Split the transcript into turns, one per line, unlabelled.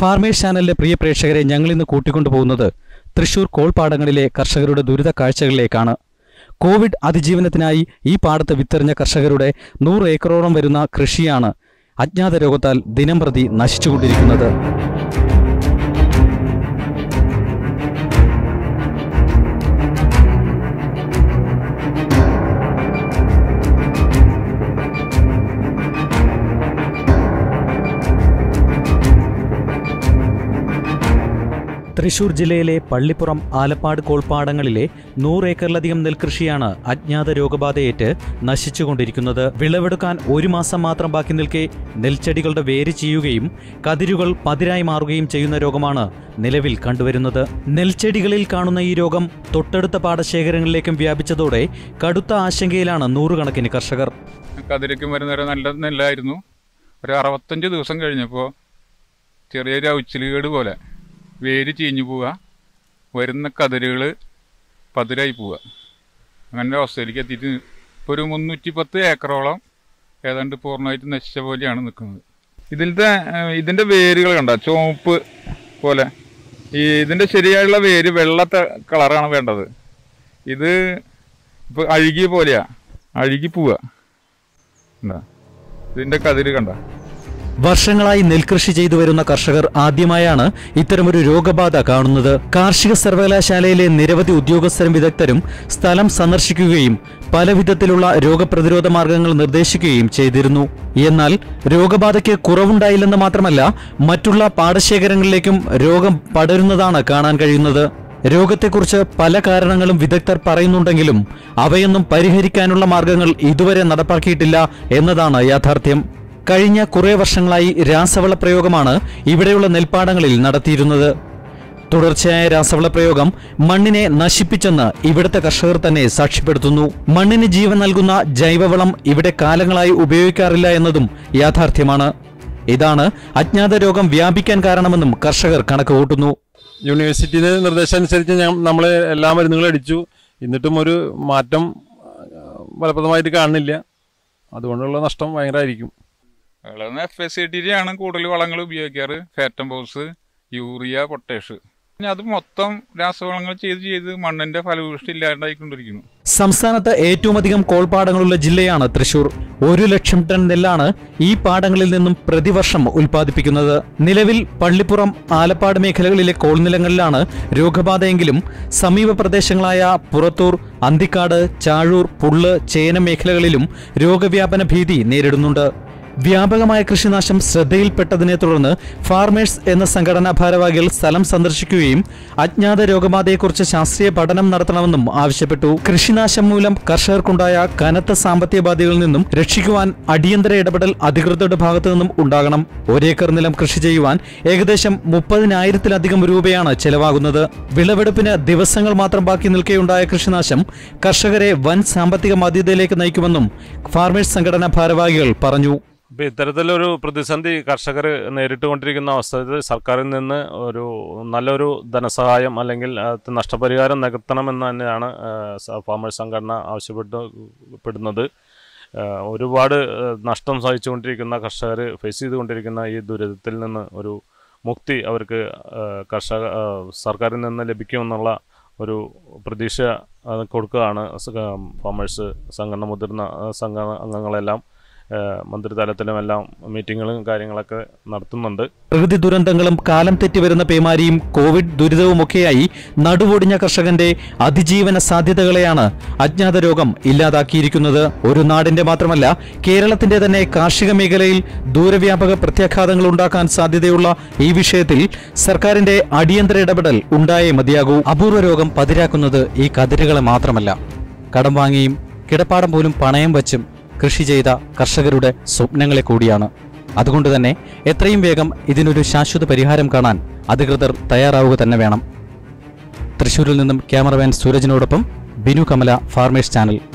farmers ചാനലിലെ പ്രിയ പ്രേക്ഷകരെ ഞങ്ങളിന്ന് കൂട്ടിക്കൊണ്ടുപോകുന്നത് തൃശൂർ കോൾപ്പാടങ്ങളിലെ കർഷകരുടെ ദുരിത കാഴ്ചകളിലേക്കാണ് കോവിഡ് അതിജീവനത്തിനായി ഈ പാടത്ത് വിത്തെറിഞ്ഞ കർഷകരുടെ നൂറ് ഏക്കറോളം വരുന്ന കൃഷിയാണ് അജ്ഞാത രോഗത്താൽ ദിനംപ്രതി നശിച്ചുകൊണ്ടിരിക്കുന്നത് തൃശൂർ ജില്ലയിലെ പള്ളിപ്പുറം ആലപ്പാട് കോൾപ്പാടങ്ങളിലെ നൂറേക്കറിലധികം നെൽകൃഷിയാണ് അജ്ഞാത രോഗബാധയേറ്റ് നശിച്ചുകൊണ്ടിരിക്കുന്നത് വിളവെടുക്കാൻ ഒരു മാസം മാത്രം ബാക്കി നിൽക്കെ നെൽച്ചെടികളുടെ വേര് ചെയ്യുകയും കതിരുകൾ പതിരായി മാറുകയും ചെയ്യുന്ന രോഗമാണ് നിലവിൽ കണ്ടുവരുന്നത് നെൽച്ചെടികളിൽ കാണുന്ന ഈ രോഗം തൊട്ടടുത്ത പാടശേഖരങ്ങളിലേക്കും വ്യാപിച്ചതോടെ കടുത്ത ആശങ്കയിലാണ് നൂറുകണക്കിന് കർഷകർ
കതിരയ്ക്കും വരുന്നവരെ നല്ല നെല്ലായിരുന്നു ഒരു അറുപത്തഞ്ച് ദിവസം കഴിഞ്ഞപ്പോൾ ചെറിയൊരു ഔച്ചിലുകേട് പോലെ വേര് ചീഞ്ഞു പോവുക വരുന്ന കതിരുകൾ പതിരായി പോവുക അങ്ങനെ ഒരു അവസ്ഥയിലേക്ക് എത്തിയിട്ട് ഇപ്പോൾ ഒരു മുന്നൂറ്റി പത്ത് ഏക്കറോളം ഏതാണ്ട് പൂർണ്ണമായിട്ട് നശിച്ച പോലെയാണ് നിൽക്കുന്നത് ഇതിൻ്റെ ഇതിൻ്റെ വേരുകൾ കണ്ട ചുവപ്പ് പോലെ ഈ ഇതിൻ്റെ ശരിയായുള്ള വേര് വെള്ളത്തെ കളറാണ് വേണ്ടത് ഇത് ഇപ്പോൾ അഴുകിയ പോലെയാ അഴുകി പോവുക കണ്ട ഇതിന്റെ കതിര് കണ്ട
വർഷങ്ങളായി നെൽകൃഷി ചെയ്തു വരുന്ന കർഷകർ ആദ്യമായാണ് ഇത്തരമൊരു രോഗബാധ കാണുന്നത് കാർഷിക സർവകലാശാലയിലെ നിരവധി ഉദ്യോഗസ്ഥരും വിദഗ്ധരും സ്ഥലം സന്ദർശിക്കുകയും പല വിധത്തിലുള്ള രോഗപ്രതിരോധ മാർഗങ്ങൾ നിർദ്ദേശിക്കുകയും ചെയ്തിരുന്നു എന്നാൽ രോഗബാധയ്ക്ക് കുറവുണ്ടായില്ലെന്ന് മാത്രമല്ല മറ്റുള്ള പാടശേഖരങ്ങളിലേക്കും രോഗം പടരുന്നതാണ് കാണാൻ കഴിയുന്നത് രോഗത്തെക്കുറിച്ച് പല കാരണങ്ങളും വിദഗ്ധർ പറയുന്നുണ്ടെങ്കിലും അവയൊന്നും പരിഹരിക്കാനുള്ള മാർഗങ്ങൾ ഇതുവരെ നടപ്പാക്കിയിട്ടില്ല എന്നതാണ് യാഥാർത്ഥ്യം കഴിഞ്ഞ കുറേ വർഷങ്ങളായി രാസവള പ്രയോഗമാണ് ഇവിടെയുള്ള നെൽപ്പാടങ്ങളിൽ നടത്തിയിരുന്നത് തുടർച്ചയായ രാസവള പ്രയോഗം മണ്ണിനെ നശിപ്പിച്ചെന്ന് ഇവിടുത്തെ കർഷകർ തന്നെ സാക്ഷ്യപ്പെടുത്തുന്നു മണ്ണിന് ജീവൻ നൽകുന്ന ജൈവവളം ഇവിടെ കാലങ്ങളായി ഉപയോഗിക്കാറില്ല എന്നതും യാഥാർത്ഥ്യമാണ് ഇതാണ് അജ്ഞാത രോഗം വ്യാപിക്കാൻ കാരണമെന്നും കർഷകർ കണക്കുകൂട്ടുന്നു
യൂണിവേഴ്സിറ്റിയുടെ നിർദ്ദേശമനുസരിച്ച് ഞാൻ നമ്മൾ എല്ലാ മരുന്നുകളും അടിച്ചു എന്നിട്ടും ഒരു മാറ്റം ആ, ഫലപ്രദമായിട്ട് കാണുന്നില്ല അതുകൊണ്ടുള്ള നഷ്ടം ഭയങ്കരമായിരിക്കും
അതായത് എഫ് എസ് സി ടി ആണ് കൂടുതൽ വളങ്ങൾ ഉപയോഗിക്കാറ് ഫാറ്റം ബോസ് യൂറിയ പൊട്ടാഷ് പിന്നെ അത് മൊത്തം രാസവളങ്ങൾ ചെയ്ത് ചെയ്ത് മണ്ണിന്റെ ഫലഭൂഷ്ടി ഇല്ലാണ്ടായിക്കൊണ്ടിരിക്കുന്നു
സംസ്ഥാനത്ത് ഏറ്റവും അധികം കോൾപ്പാടങ്ങളുള്ള ജില്ലയാണ് തൃശൂർ ഒരു ലക്ഷം ടൺ നെല്ലാണ് ഈ പാടങ്ങളിൽ നിന്നും പ്രതിവർഷം ഉൽപ്പാദിപ്പിക്കുന്നത് നിലവിൽ പള്ളിപ്പുറം ആലപ്പാട് മേഖലകളിലെ കോൾനിലങ്ങളിലാണ് രോഗബാധയെങ്കിലും സമീപ പ്രദേശങ്ങളായ പുറത്തൂർ അന്തിക്കാട് ചാഴൂർ പുള്ള് ചേന മേഖലകളിലും രോഗവ്യാപന ഭീതി നേരിടുന്നുണ്ട് വ്യാപകമായ കൃഷിനാശം ശ്രദ്ധയിൽപ്പെട്ടതിനെ തുടർന്ന് ഫാർമേഴ്സ് എന്ന സംഘടനാ ഭാരവാഹികൾ സ്ഥലം സന്ദർശിക്കുകയും അജ്ഞാത രോഗബാധയെക്കുറിച്ച് ശാസ്ത്രീയ പഠനം നടത്തണമെന്നും ആവശ്യപ്പെട്ടു കൃഷിനാശം മൂലം കർഷകർക്കുണ്ടായ കനത്ത സാമ്പത്തിക ബാധ്യതകളിൽ നിന്നും രക്ഷിക്കുവാൻ അടിയന്തര ഇടപെടൽ അധികൃതരുടെ ഭാഗത്തു നിന്നും ഉണ്ടാകണം ഒരേക്കർ നിലം കൃഷി ചെയ്യുവാൻ ഏകദേശം മുപ്പതിനായിരത്തിലധികം രൂപയാണ് ചെലവാകുന്നത് വിളവെടുപ്പിന് ദിവസങ്ങൾ മാത്രം ബാക്കി നിൽക്കെയുണ്ടായ കൃഷിനാശം കർഷകരെ വൻ സാമ്പത്തിക ബാധ്യതയിലേക്ക് നയിക്കുമെന്നും ഫാർമേഴ്സ് സംഘടനാ ഭാരവാഹികൾ പറഞ്ഞു
അപ്പോൾ ഇത്തരത്തിലൊരു പ്രതിസന്ധി കർഷകർ നേരിട്ടുകൊണ്ടിരിക്കുന്ന അവസ്ഥ ഇത് സർക്കാരിൽ നിന്ന് ഒരു നല്ലൊരു ധനസഹായം അല്ലെങ്കിൽ അത് നഷ്ടപരിഹാരം നികത്തണമെന്ന് തന്നെയാണ് ആ, സ- ഫാമേഴ്സ് സംഘടന ആവശ്യപ്പെട്ടുപെടുന്നത് ആ, ഒരുപാട് ആ, നഷ്ടം സഹിച്ചുകൊണ്ടിരിക്കുന്ന കർഷകർ ഫേസ് ചെയ്തുകൊണ്ടിരിക്കുന്ന ഈ ദുരിതത്തിൽ നിന്ന് ഒരു മുക്തി അവർക്ക് ആ, കർഷക ആ, സർക്കാരിൽ നിന്ന് ലഭിക്കുമെന്നുള്ള ഒരു പ്രതീക്ഷ ആ, കൊടുക്കുകയാണ് സ- ഫാമേഴ്സ് സംഘടന മുതിർന്ന ആ, സംഘടന അംഗങ്ങളെല്ലാം ആ, മന്ത്രിതലത്തിലുമെല്ലാം മീറ്റിങ്ങുകളും കാര്യങ്ങളൊക്കെ നടത്തുന്നുണ്ട്
പ്രകൃതി ദുരന്തങ്ങളും കാലം തെറ്റി വരുന്ന പേമാരിയും കോവിഡ് ദുരിതവുമൊക്കെയായി നടുവൊടിഞ്ഞ കർഷകന്റെ അതിജീവന സാധ്യതകളെയാണ് അജ്ഞാത രോഗം ഇല്ലാതാക്കിയിരിക്കുന്നത് ഒരു നാടിന്റെ മാത്രമല്ല കേരളത്തിന്റെ തന്നെ കാർഷിക മേഖലയിൽ ദൂരവ്യാപക പ്രത്യാഘാതങ്ങൾ ഉണ്ടാക്കാൻ സാധ്യതയുള്ള ഈ വിഷയത്തിൽ സർക്കാരിന്റെ അടിയന്തര ഇടപെടൽ ഉണ്ടായേ മതിയാകൂ അപൂർവ രോഗം പതിരാക്കുന്നത് ഈ കതിരുകളെ മാത്രമല്ല കടം വാങ്ങിയും കിടപ്പാടം പോലും പണയം വച്ചും കൃഷി ചെയ്ത കർഷകരുടെ സ്വപ്നങ്ങളെ കൂടിയാണ് അതുകൊണ്ട് തന്നെ എത്രയും വേഗം ഇതിനൊരു ശാശ്വത പരിഹാരം കാണാൻ അധികൃതർ തയ്യാറാവുക തന്നെ വേണം തൃശൂരിൽ നിന്നും ക്യാമറമാൻ സൂരജിനോടൊപ്പം ബിനു കമല ഫാർമേഴ്സ് ചാനൽ